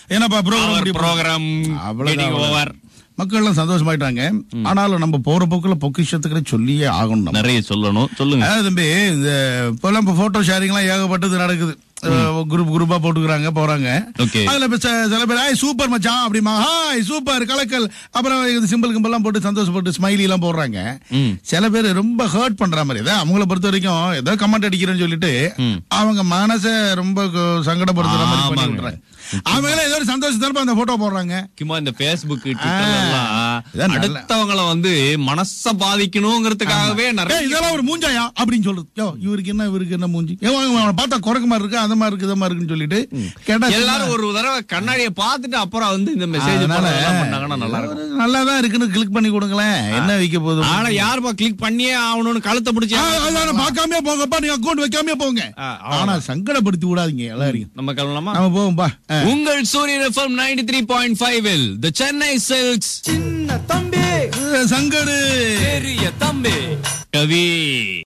என்னப்பா program program அவ்வளவுதான், over அவ்வளவுதான். மக்கள் எல்லாம் சந்தோஷமாயிட்டாங்க ஆனாலும் நம்ம போற போக்குல பொக்கிஷத்துக்கு சொல்லியே ஆகணும் நம்ம. நிறைய சொல்லணும் சொல்லுங்க அதாவது தம்பி இந்த இப்பெல்லாம் இப்போ போட்டோ ஷேரிங் எல்லாம் ஏகப்பட்டது நடக்குது குரூப் குரூப்பா போட்டுக்கிறாங்க போறாங்க Okay. அதுல இப்ப சில சில பேர் ஹாய் சூப்பர் மச்சான் அப்படிமா ஹாய் சூப்பர் கலக்கல் அப்புறம் இது சிம்பிள் கிம்பிள் எல்லாம் போட்டு சந்தோஷப்பட்டு ஸ்மைலி எல்லாம் போடுறாங்க ம். சில பேர் ரொம்ப ஹர்ட் பண்ற மாதிரி தான் அவங்கள பொறுத்த வரைக்கும் ஏதோ கமெண்ட் அடிக்கிறேன்னு சொல்லிட்டு அவங்க மனசை ரொம்ப க- சங்கடப்படுத்துற மாதிரி பண்ணி ஆமாங்க. விடுறாங்க அவங்களே ஏதோ ஒரு சந்தோஷத்தனப்ப அந்த போட்டோ போடுறாங்க முக்கியமா இந்த பேஸ்புக் இதான் எல்லாம் நல்ல- அடுத்தவங்கள வந்து மனச பாதிக்கணுங்கிறதுக்காகவே ஏய், நிறைய இதெல்லாம் ஒரு மூஞ்சாயா அப்படின்னு சொல்றது யோ இவருக்கு என்ன இவருக்கு என்ன மூஞ்சி ஏன் அவன் அவனை பார்த்தா குறைக்க மாதிரி இருக்கு அந்த மாதிரி இருக்கு இத மாதிரி இருக்குன்னு சொல்லிட்டு கேட்டா எல்லாரும் ஒரு தடவை கண்ணாடியை பார்த்துட்டு அப்புறம் வந்து இந்த மெசேஜ் பண்ணாங்கன்னா நல்லா இருக்கும் நல்லா தான் இருக்குன்னு கிளிக் பண்ணி கொடுங்களேன் என்ன வைக்க போகுது ஆனா யாருப்பா கிளிக் பண்ணியே ஆகணும்னு கழுத்தை பிடிச்சி ஆ, அதான பார்க்காம போங்கப்பா நீங்க அக்கௌண்ட் வைக்காம போங்க ஆ, ஆனா சங்கடப்படுத்தி விடாதீங்க எல்லாரையும் நம்ம கிளம்பலாமா நம்ம போவோம்பா ஆ. உங்கள் Suriyan FM ninety three point five the Chennai silks சின்ன தம்பி சங்கடு பெரிய தம்பி கவி